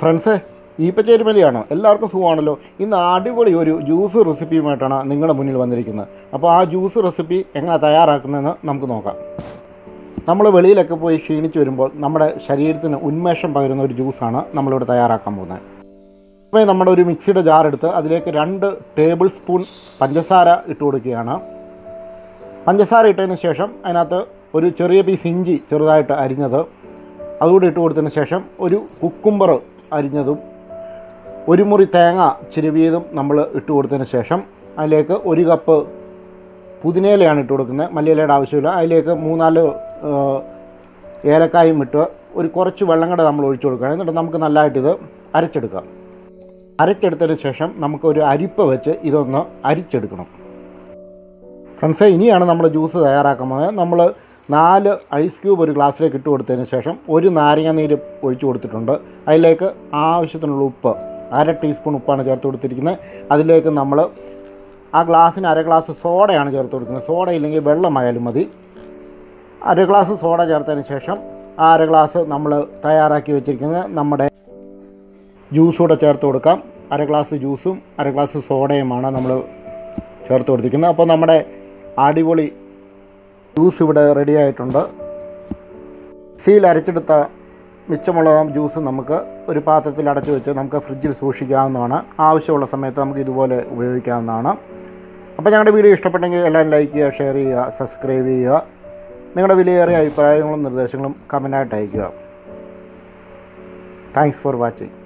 friends ഈപ്പച്ചേരുമലിയാണ് എല്ലാവർക്കും സുഖമാണല്ലോ ഇന്ന് അടിപൊളി ഒരു ജ്യൂസ് റെസിപ്പിയുമായിട്ടാണ് നിങ്ങളുടെ മുന്നിൽ വന്നിരിക്കുന്നത് അപ്പോൾ ആ ജ്യൂസ് റെസിപ്പി എങ്ങനെ തയ്യാറാക്കുന്നതെന്ന് നമുക്ക് നോക്കാം നമ്മൾ വെളിയിലൊക്കെ പോയി ക്ഷീണിച്ച് വരുമ്പോൾ നമ്മുടെ ശരീരത്തിന് ഉന്മേഷം പകരുന്ന ഒരു ജ്യൂസാണ് നമ്മളിവിടെ തയ്യാറാക്കാൻ പോകുന്നത് അപ്പോൾ നമ്മുടെ ഒരു മിക്സിയുടെ ജാർ എടുത്ത് അതിലേക്ക് രണ്ട് ടേബിൾ സ്പൂൺ പഞ്ചസാര ഇട്ട് കൊടുക്കുകയാണ് പഞ്ചസാര ഇട്ടതിന് ശേഷം അതിനകത്ത് ഒരു ചെറിയ പീസ് ഇഞ്ചി ചെറുതായിട്ട് അരിഞ്ഞത് അതുകൂടി ഇട്ട് കൊടുത്തതിന് ശേഷം ഒരു കുക്കുംബർ അരിഞ്ഞതും ഒരു മുറി തേങ്ങ ചിരുവിയതും നമ്മൾ ഇട്ട് കൊടുത്തതിന് ശേഷം അതിലേക്ക് ഒരു കപ്പ് പുതിനയിലയാണ് ഇട്ട് കൊടുക്കുന്നത് മല്ലിയിലയുടെ ആവശ്യമില്ല അതിലേക്ക് മൂന്നാല് ആ, ഏലക്കായും ഇട്ട് ഒരു കുറച്ച് വെള്ളം കൂടെ നമ്മൾ ഒഴിച്ചു കൊടുക്കുകയാണ് എന്നിട്ട് നമുക്ക് നല്ലതായിട്ട് ഇത് അരച്ചെടുക്കാം അരച്ചെടുത്തതിന് ശേഷം നമുക്ക് ഒരു അരിപ്പ വെച്ച് ഇതൊന്ന് അരിച്ചെടുക്കണം ഫ്രണ്ട്സേ ഇനിയാണ് നമ്മൾ ജ്യൂസ് തയ്യാറാക്കാൻ പോകുന്നത് നമ്മൾ നാല് ഐസ് ക്യൂബ് ഒരു ഗ്ലാസ്സിലേക്ക് ഇട്ട് കൊടുത്തതിന് ശേഷം ഒരു നാരങ്ങ നീര് ഒഴിച്ചു കൊടുത്തിട്ടുണ്ട് അതിലേക്ക് ആവശ്യത്തിനുള്ള ഉപ്പ് അര ടീസ്പൂൺ ഉപ്പാണ് ചേർത്ത് കൊടുത്തിരിക്കുന്നത് അതിലേക്ക് നമ്മൾ ആ ഗ്ലാസ്സിന് അര ഗ്ലാസ് സോഡയാണ് ചേർത്ത് കൊടുക്കുന്നത് സോഡ ഇല്ലെങ്കിൽ വെള്ളമായാലും മതി അര ഗ്ലാസ് സോഡ ചേർത്തതിന് ശേഷം ആ അര ഗ്ലാസ് നമ്മൾ തയ്യാറാക്കി വെച്ചിരിക്കുന്നത് നമ്മുടെ ജ്യൂസ് കൂടെ ചേർത്ത് കൊടുക്കാം അര ഗ്ലാസ് ജ്യൂസും അര ഗ്ലാസ് സോഡയുമാണ് നമ്മൾ ചേർത്ത് കൊടുത്തിരിക്കുന്നത് അപ്പോൾ നമ്മുടെ അടിപൊളി ജ്യൂസ് ഇവിടെ റെഡി ആയിട്ടുണ്ട് സീൽ അരച്ചെടുത്ത മിച്ചമുള്ള ജ്യൂസ് നമുക്ക് ഒരു പാത്രത്തിൽ അടച്ചു വെച്ച് നമുക്ക് ഫ്രിഡ്ജിൽ സൂക്ഷിക്കാവുന്നതാണ് ആവശ്യമുള്ള സമയത്ത് നമുക്ക് ഇതുപോലെ ഉപയോഗിക്കാവുന്നതാണ് അപ്പോൾ ഞങ്ങളുടെ വീഡിയോ ഇഷ്ടപ്പെട്ടെങ്കിൽ എല്ലാവരും ലൈക്ക് ചെയ്യുക ഷെയർ ചെയ്യുക സബ്സ്ക്രൈബ് ചെയ്യുക നിങ്ങളുടെ വിലയേറിയ അഭിപ്രായങ്ങളും നിർദ്ദേശങ്ങളും കമൻറ്റായിട്ട് അയയ്ക്കുക താങ്ക്സ് ഫോർ വാച്ചിങ്